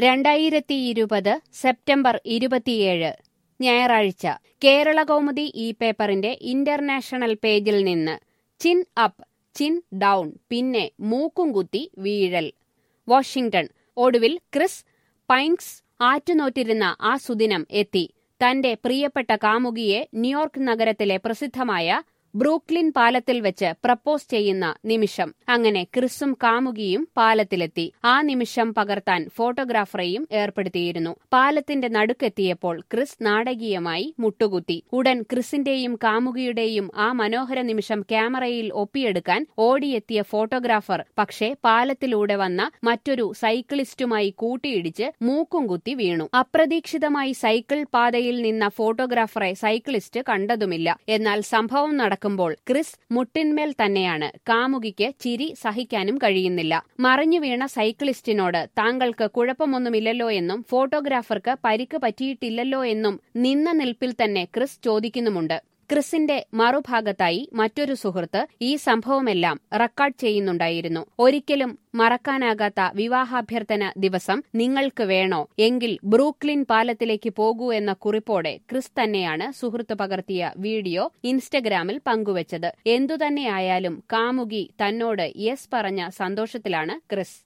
രണ്ടായിരത്തി ഇരുപത് സെപ്റ്റംബർ ഇരുപത്തിയേഴ് ഞായറാഴ്ച കേരള കൗമുദി ഈ പേപ്പറിന്റെ ഇന്റർനാഷണൽ പേജിൽ നിന്ന് ചിൻ അപ്പ് ചിൻ ഡൗൺ പിന്നെ മൂക്കും കുത്തി വീഴൽ വാഷിംഗ്ടൺ ഒടുവിൽ ക്രിസ് പൈൻസ് ആറ്റുനോറ്റിരുന്ന ആ സുദിനം എത്തി തന്റെ പ്രിയപ്പെട്ട കാമുകിയെ ന്യൂയോർക്ക് നഗരത്തിലെ പ്രസിദ്ധമായ ബ്രൂക്ലിൻ പാലത്തിൽ വെച്ച് പ്രപ്പോസ് ചെയ്യുന്ന നിമിഷം അങ്ങനെ ക്രിസും കാമുകിയും പാലത്തിലെത്തി ആ നിമിഷം പകർത്താൻ ഫോട്ടോഗ്രാഫറെയും ഏർപ്പെടുത്തിയിരുന്നു പാലത്തിന്റെ നടുക്കെത്തിയപ്പോൾ ക്രിസ് നാടകീയമായി മുട്ടുകുത്തി ഉടൻ ക്രിസിന്റെയും കാമുകിയുടെയും ആ മനോഹര നിമിഷം ക്യാമറയിൽ ഒപ്പിയെടുക്കാൻ ഓടിയെത്തിയ ഫോട്ടോഗ്രാഫർ പക്ഷേ പാലത്തിലൂടെ വന്ന മറ്റൊരു സൈക്കിളിസ്റ്റുമായി കൂട്ടിയിടിച്ച് മൂക്കും കുത്തി വീണു അപ്രതീക്ഷിതമായി സൈക്കിൾ പാതയിൽ നിന്ന ഫോട്ടോഗ്രാഫറെ സൈക്കിളിസ്റ്റ് കണ്ടതുമില്ല എന്നാൽ സംഭവം നടക്കുമ്പോൾ ക്രിസ് മുട്ടിന്മേൽ തന്നെയാണ് കാമുകിക്ക് ചിരി സഹിക്കാനും കഴിയുന്നില്ല മറിഞ്ഞു വീണ സൈക്കിളിസ്റ്റിനോട് താങ്കൾക്ക് കുഴപ്പമൊന്നുമില്ലല്ലോ എന്നും ഫോട്ടോഗ്രാഫർക്ക് പരിക്ക് പറ്റിയിട്ടില്ലല്ലോ എന്നും നിന്ന നിൽപ്പിൽ തന്നെ ക്രിസ് ചോദിക്കുന്നുമുണ്ട് ക്രിസിന്റെ മറുഭാഗത്തായി മറ്റൊരു സുഹൃത്ത് ഈ സംഭവമെല്ലാം റെക്കോർഡ് ചെയ്യുന്നുണ്ടായിരുന്നു ഒരിക്കലും മറക്കാനാകാത്ത വിവാഹാഭ്യർത്ഥന ദിവസം നിങ്ങൾക്ക് വേണോ എങ്കിൽ ബ്രൂക്ലിൻ പാലത്തിലേക്ക് പോകൂ എന്ന കുറിപ്പോടെ ക്രിസ് തന്നെയാണ് സുഹൃത്ത് പകർത്തിയ വീഡിയോ ഇൻസ്റ്റഗ്രാമിൽ പങ്കുവച്ചത് എന്തുതന്നെയായാലും കാമുകി തന്നോട് യെസ് പറഞ്ഞ സന്തോഷത്തിലാണ് ക്രിസ്